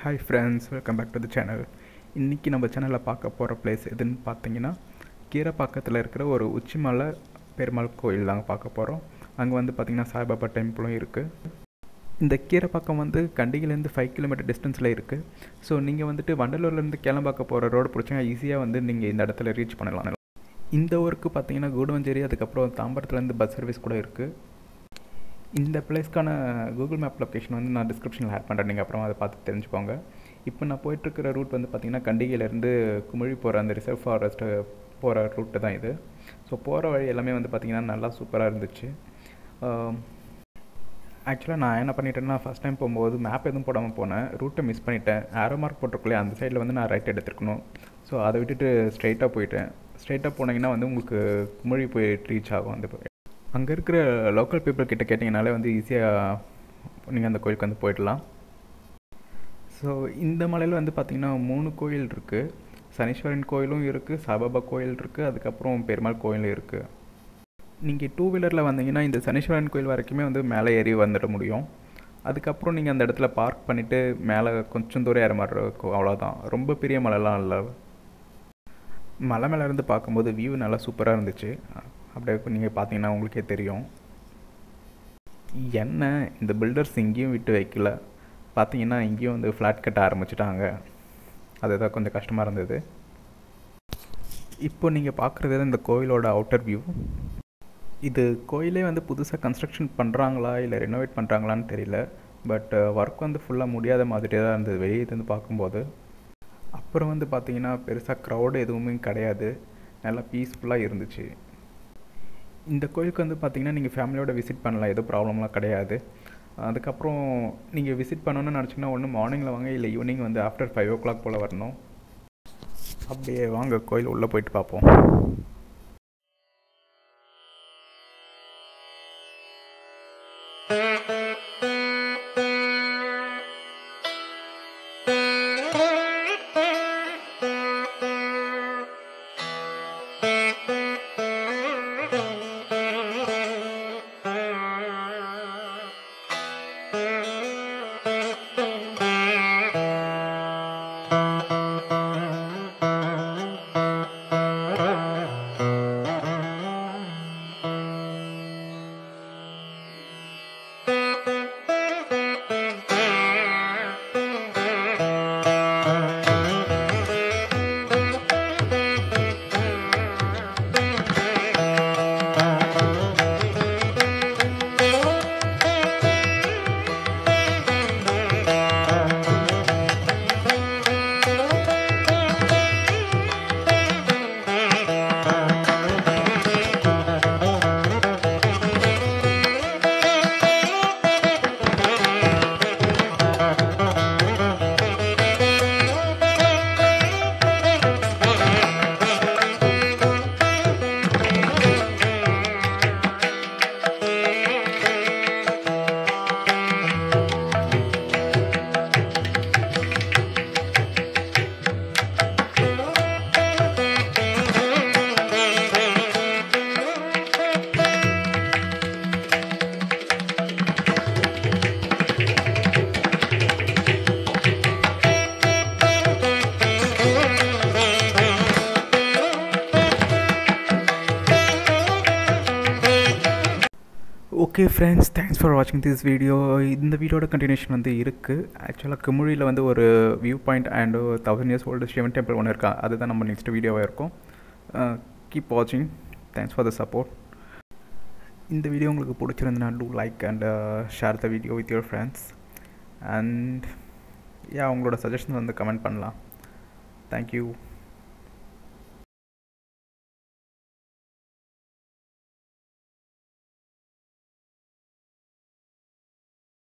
hi friends welcome back to the channel இன்றைக்கி நம்ம சேனலில் பார்க்க போகிற பிளேஸ் எதுன்னு பார்த்தீங்கன்னா கீரைப்பாக்கத்தில் இருக்கிற ஒரு உச்சிமலை பெருமாள் கோயில் தாங்க பார்க்க போகிறோம் அங்கே வந்து பார்த்திங்கன்னா சாய்பாபா டெம்பிளும் இருக்குது இந்த கீரைப்பாக்கம் வந்து கண்டிகிலேருந்து ஃபைவ் கிலோமீட்டர் டிஸ்டன்ஸில் இருக்குது ஸோ நீங்கள் வந்துட்டு வண்டலூர்லேருந்து கேளம்பாக்க போகிற ரோடு பிடிச்சிங்கன்னா ஈஸியாக வந்து நீங்கள் இந்த இடத்துல ரீச் பண்ணலாம் இந்த ஊருக்கு பார்த்தீங்கன்னா கூடுவஞ்சேரி அதுக்கப்புறம் தாம்பரத்துலேருந்து பஸ் சர்வீஸ் கூட இருக்குது இந்த பிளேஸ்க்கான கூகுள் மேப் லொக்கேஷன் வந்து நான் டிஸ்கிரிப்ஷனில் ஆட் பண்ணுறேன் நீங்கள் அப்புறம் அதை பார்த்து தெரிஞ்சுக்கோங்க இப்போ நான் போயிட்டுருக்கிற ரூட் வந்து பார்த்திங்கன்னா கண்டிகையிலேருந்து குமிழி போகிற அந்த ரிசர்வ் ஃபாரஸ்ட்டு போகிற ரூட்டு தான் இது ஸோ போகிற வழி எல்லாமே வந்து பார்த்திங்கன்னா நல்லா சூப்பராக இருந்துச்சு ஆக்சுவலாக நான் என்ன பண்ணிட்டேன்னா ஃபஸ்ட் டைம் போகும்போது மேப் எதுவும் போடாமல் போனேன் ரூட்டை மிஸ் பண்ணிட்டேன் ஆரோ மார்க் போட்டிருக்கலையே அந்த சைடில் வந்து நான் ரைட் எடுத்துருக்கணும் ஸோ அதை விட்டுட்டு ஸ்ட்ரைட்டாக போயிட்டேன் ஸ்ட்ரைட்டாக போனீங்கன்னா வந்து உங்களுக்கு குமிழி போய் ரீச் ஆகும் அந்த அங்கே இருக்கிற லோக்கல் பீப்புள் கிட்ட கேட்டிங்கனாலே வந்து ஈஸியாக நீங்கள் அந்த கோயிலுக்கு வந்து போயிடலாம் ஸோ இந்த மலையில் வந்து பார்த்திங்கன்னா மூணு கோயில் இருக்குது சனீஸ்வரன் கோயிலும் இருக்குது சாபாபா கோயில் இருக்குது அதுக்கப்புறம் பெருமாள் கோயிலும் இருக்குது நீங்கள் டூ வீலரில் வந்தீங்கன்னா இந்த சனீஸ்வரன் கோயில் வரைக்குமே வந்து மேலே ஏறி வந்துட முடியும் அதுக்கப்புறம் நீங்கள் அந்த இடத்துல பார்க் பண்ணிவிட்டு மேலே கொஞ்சம் தூரம் ஏற மாதிரி இருக்கும் அவ்வளோதான் ரொம்ப பெரிய மலைலாம் இல்லை மலை மேலே இருந்து பார்க்கும்போது வியூ நல்லா சூப்பராக இருந்துச்சு அப்படியே நீங்கள் பார்த்தீங்கன்னா உங்களுக்கே தெரியும் என்ன இந்த பில்டர்ஸ் இங்கேயும் விட்டு வைக்கல பார்த்தீங்கன்னா இங்கேயும் வந்து ஃப்ளாட் கட்ட ஆரம்பிச்சிட்டாங்க அதுதான் கொஞ்சம் கஷ்டமாக இருந்தது இப்போ நீங்கள் பார்க்குறது இந்த கோயிலோட அவுட்டர் வியூ இது கோயிலே வந்து புதுசாக கன்ஸ்ட்ரக்ஷன் பண்ணுறாங்களா இல்லை ரெனோவேட் பண்ணுறாங்களான்னு தெரியல பட் ஒர்க் வந்து ஃபுல்லாக முடியாத மாதிரியே தான் இருந்தது வெளியே இருந்து பார்க்கும்போது அப்புறம் வந்து பார்த்தீங்கன்னா பெருசாக க்ரௌடு எதுவுமே கிடையாது நல்லா பீஸ்ஃபுல்லாக இருந்துச்சு இந்த கோயிலுக்கு வந்து பார்த்திங்கன்னா நீங்கள் ஃபேமிலியோட விசிட் பண்ணலாம் எதுவும் ப்ராப்ளம்லாம் கிடையாது அதுக்கப்புறம் நீங்கள் விசிட் பண்ணணும்னு நினச்சிங்கன்னா ஒன்று மார்னிங்கில் வாங்க இல்லை ஈவினிங் வந்து ஆஃப்டர் ஃபைவ் ஓ கிளாக் போல் வரணும் அப்படியே வாங்க கோயில் உள்ளே போயிட்டு பார்ப்போம் ஓகே ஃப்ரெண்ட்ஸ் தேங்க்ஸ் ஃபார் வாட்சிங் திஸ் வீடியோ இந்த வீடியோட கண்டினியூஷன் வந்து இருக்குது ஆக்சுவலாக குமுழியில் வந்து ஒரு view point and thousand years old Sivan temple ஒன்று இருக்கா அதுதான் நம்ம நெக்ஸ்ட் வீடியோவாக இருக்கும் கீப் வாட்சிங் தேங்க்ஸ் ஃபார் த சப்போர்ட் இந்த வீடியோ உங்களுக்கு பிடிச்சிருந்தனா do like and share the video with your friends and yeah உங்களோட சஜஷன் வந்து கமெண்ட் பண்ணலாம் தேங்க்யூ